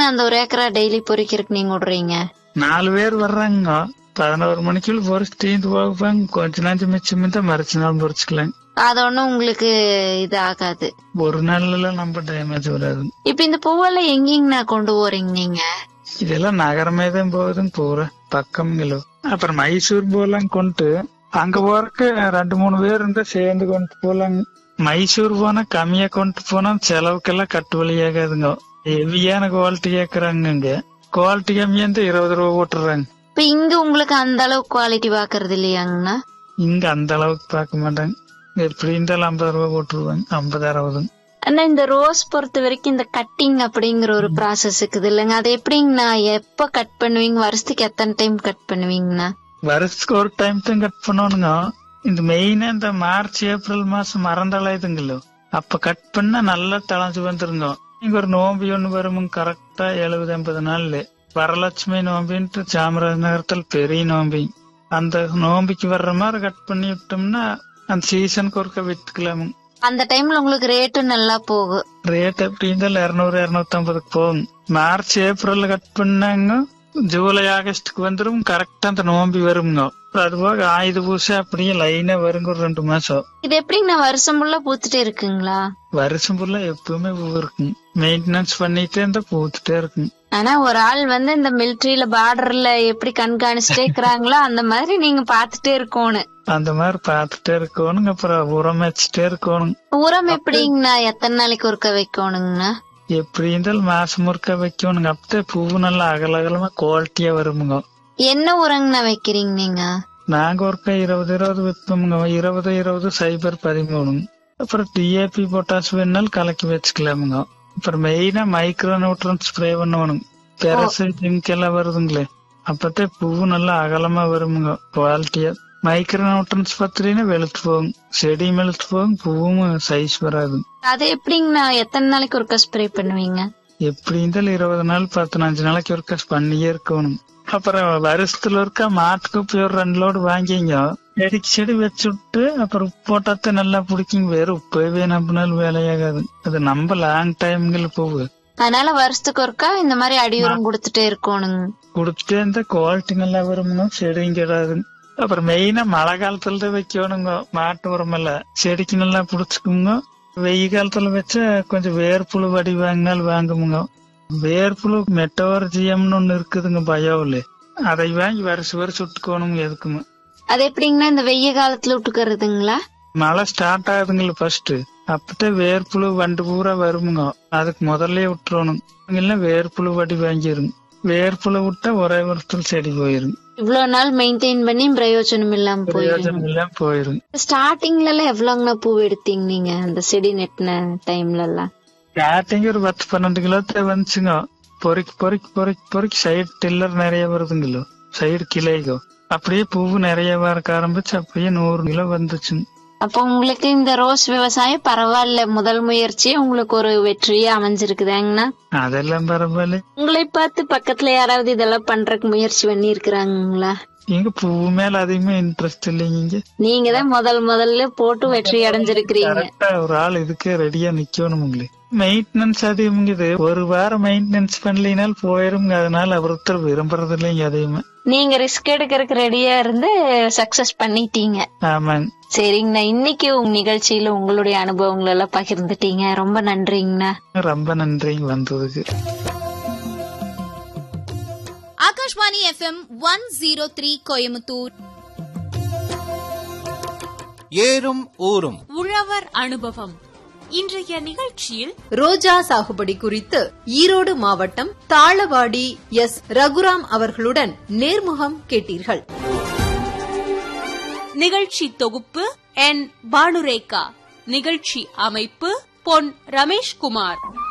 எப்படிங்கண்ணா அந்த ஒரு ஏக்கரா டெய்லி பொறிக்கிறதுக்கு நீங்க விடுறீங்க நாலு பேர் வர்றாங்க பதினோரு மணிக்குள்ள பொறிச்சு தீந்து போவாங்க கொஞ்ச நாள் மிச்சம் தான் மறைச்சு நாள் பொறிச்சுக்கலாம் அது ஒண்ணும் உங்களுக்கு இது ஆகாது ஒரு நாள்ல நம்ம டேமேஜ் வராது இப்ப இந்த பூவெல்லாம் எங்கீங்கண்ணா கொண்டு போறீங்க நீங்க இதெல்லாம் நகரமே தான் போகுதுன்னு போற பக்கம்ங்களோ அப்புறம் மைசூர் போலாம் கொண்டு அங்க போறக்கு ரெண்டு மூணு பேர் இருந்தா சேர்ந்து கொண்டு போலாங்க மைசூர் போனா கம்மியா கொண்டு போனா செலவுக்கெல்லாம் கட்டு வழியாகாதுங்க ஹெவியான குவாலிட்டி கேக்குறாங்க இங்க குவாலிட்டி கம்மியா இருந்தா இருபது ரூபா போட்டுறாங்க இப்ப இங்க உங்களுக்கு அந்த அளவு குவாலிட்டி பாக்குறது இல்லையாங்கண்ணா இங்க அந்த அளவுக்கு பார்க்க மாட்டாங்க எப்படி இருந்தாலும் ஐம்பது ரூபா போட்டுருவாங்க ஐம்பது அறுபது ஆனா இந்த ரோஸ் பொறுத்த வரைக்கும் இந்த கட்டிங் அப்படிங்கிற ஒரு ப்ராசஸ் இருக்குது இல்லைங்க அது எப்படிங்கண்ணா எப்ப கட் பண்ணுவீங்க வருஷத்துக்கு எத்தனை டைம் கட் பண்ணுவீங்கண்ணா வருஷத்துக்கு ஒரு டைம் தான் கட் பண்ணணுங்க இந்த மெயினா இந்த மார்ச் ஏப்ரல் மாசம் மறந்தளாயுதுங்களோ அப்ப கட் பண்ணா நல்லா தளஞ்சு வந்துருங்க இங்க ஒரு நோம்பி ஒண்ணு வரும் கரெக்டா எழுபது எண்பது நாள்ல வரலட்சுமி நோம்பின்ட்டு சாமராஜ் நகரத்தில் பெரிய நோம்பி அந்த நோம்பிக்கு வர்ற மாதிரி கட் பண்ணி விட்டோம்னா அந்த சீசனுக்கு ஒருக்க வித்துக்கலாம் அந்த டைம்ல உங்களுக்கு ரேட்டும் நல்லா போகும் ரேட் எப்படி இருந்தாலும் இருநூறு இருநூத்தி ஐம்பதுக்கு போகும் மார்ச் ஏப்ரல் கட் பண்ணாங்க ஜூலை ஆகஸ்டுக்கு வந்துரும் கரெக்டா அந்த நோம்பி வருங்க அது போக ஆயுத பூசை அப்படியே லைனா வருங்க ஒரு ரெண்டு மாசம் இது எப்படிங்கண்ணா வருஷம் ஃபுல்லா பூத்துட்டே இருக்குங்களா வருஷம் ஃபுல்லா எப்பவுமே பூ இருக்கும் மெயின்டெனன்ஸ் பண்ணிட்டே இருந்தா பூத்துட்டே இருக்கும் ஆனா ஒரு ஆள் வந்து இந்த மிலிட்டரியில பார்டர்ல எப்படி கண்காணிச்சுட்டே இருக்கிறாங்களோ அந்த மாதிரி நீங்க பாத்துட்டே இருக்கணும் அந்த மாதிரி பார்த்துட்டே இருக்கணும் அப்புறம் உரம் வச்சுட்டே இருக்கணும் உரம் எப்படிங்கண்ணா எத்தனை நாளைக்கு ஒருக்க வைக்கணுங்கண்ணா எப்படி இருந்தாலும் மாசம் முறுக்க வைக்கணுங்க அப்பதான் பூ நல்லா அகல அகலமா குவாலிட்டியா வருமுங்க என்ன உரங்கண்ணா வைக்கிறீங்க நீங்க நாங்க ஒருக்கா இருபது இருபது விற்போமுங்க இருபது இருபது சைபர் பதிமூணு அப்புறம் டிஏபி பொட்டாஸ் வேணாலும் கலக்கி வச்சுக்கலாமுங்க அப்புறம் மெயினா மைக்ரோ நியூட்ரன் ஸ்ப்ரே பண்ணணும் பெரசு ஜிங்க் எல்லாம் வருதுங்களே அப்பத்தே பூ நல்லா அகலமா வருமுங்க குவாலிட்டியா மைக்ரோ நியூட்ரன்ஸ் பத்திரினா வெளுத்து போகும் செடி வெளுத்து போகும் பூவும் சைஸ் வராது அது எப்படிங்கண்ணா எத்தனை நாளைக்கு ஒருக்க ஸ்ப்ரே பண்ணுவீங்க எப்படி இருந்தாலும் இருபது நாள் பதினஞ்சு நாளைக்கு ஒருக்கா பண்ணியே இருக்கணும் அப்புறம் வருஷத்துல ஒருக்கா மாட்டுக்கு போய் ஒரு ரெண்டு லோடு வாங்கிங்க செடிக்கு செடி வச்சு விட்டு அப்புறம் உப்பு போட்டாத்த நல்லா பிடிக்குங்க வேற உப்பவே நம்பினாலும் வேலையாகாது அது நம்ம லாங் டைம்கள் போகு அதனால வருஷத்துக்கு ஒருக்கா இந்த மாதிரி அடி உரம் கொடுத்துட்டே இருக்கணுங்க கொடுத்துட்டே இருந்தா குவாலிட்டி நல்லா வருமுங்க செடியும் கிடாது அப்புறம் மெயினா மழை காலத்துல தான் வைக்கணுங்க மாட்டு உரமெல்லாம் செடிக்கு நல்லா பிடிச்சுக்குங்க வெயில் காலத்துல வச்சா கொஞ்சம் வேர்ப்புழு வடி வாங்கினாலும் வாங்குமுங்க வேர்ப்புழு மெட்டோர் ஜிஎம்னு ஒண்ணு இருக்குதுங்க பயோவில் அதை வாங்கி வருஷம் வருஷம் விட்டுக்கோணுங்க எதுக்குமே அது எப்படிங்கண்ணா இந்த வெய்ய காலத்துல விட்டுக்கறதுங்களா மழை ஸ்டார்ட் ஆகுதுங்களா ஃபர்ஸ்ட் அப்பதான் வேர்ப்புழு வண்டு பூரா வருமுங்க அதுக்கு முதல்ல விட்டுறணும் இல்லைன்னா வேர்ப்புழு வடி வாங்கிருங்க வேர்ப்புழு விட்டா ஒரே வருஷத்துல செடி போயிருங்க இவ்வளவு நாள் மெயின்டைன் பண்ணி பிரயோஜனம் இல்லாம போயிடும் பிரயோஜனம் இல்லாம போயிருங்க ஸ்டார்டிங்ல எல்லாம் எவ்வளவுங்கண்ணா பூ எடுத்தீங்க நீங்க அந்த செடி நெட்டின டைம்ல எல்லாம் ஸ்டார்டிங் ஒரு பத்து பன்னெண்டு கிலோ தான் வந்துச்சுங்க பொறுக்கி பொறுக்கி பொறுக்கி பொறுக்கி சைடு டில்லர் நிறைய வருதுங்களோ சைடு கிளைகோ அப்படியே பூவு நிறைய வரக்க ஆரம்பிச்சு அப்படியே நூறு கிலோ வந்துச்சுங்க அப்போ உங்களுக்கு இந்த ரோஸ் விவசாயம் பரவாயில்ல முதல் முயற்சி உங்களுக்கு ஒரு வெற்றியே அமைஞ்சிருக்குதாங்கண்ணா அதெல்லாம் பரவாயில்ல உங்களை பார்த்து பக்கத்துல யாராவது இதெல்லாம் பண்றதுக்கு முயற்சி பண்ணி இருக்கிறாங்களா இங்க பூ மேல அதிகமா இன்ட்ரெஸ்ட் இல்லைங்க இங்க நீங்க தான் முதல் முதல்ல போட்டு வெற்றி அடைஞ்சிருக்கிறீங்க கரெக்டா ஒரு ஆள் இதுக்கே ரெடியா நிக்கணுமுங்களே மெயின்டெனன்ஸ் அதிகமுங்குது ஒரு வாரம் மெயின்டெனன்ஸ் பண்ணலினால் போயிருங்க அதனால ஒருத்தர் விரும்புறது இல்லைங்க அதிகமா நீங்க ரிஸ்க் எடுக்கறதுக்கு ரெடியா இருந்து சக்சஸ் பண்ணிட்டீங்க ஆமாங்க சரிங்கண்ணா இன்னைக்கு உங்க நிகழ்ச்சியில உங்களுடைய அனுபவங்கள் எல்லாம் பகிர்ந்துட்டீங்க ரொம்ப நன்றிங்கண்ணா ரொம்ப நன்றிங்க வந்ததுக்கு Akashvani FM one zero three Coimbatore ஏறும் ஊரும் உழவர் அனுபவம் இன்றைய நிகழ்ச்சியில் ரோஜா சாகுபடி குறித்து ஈரோடு மாவட்டம் தாளவாடி எஸ் ரகுராம் அவர்களுடன் நேர்முகம் கேட்டீர்கள் நிகழ்ச்சி தொகுப்பு என் பானுரேகா நிகழ்ச்சி அமைப்பு பொன் ரமேஷ்குமார்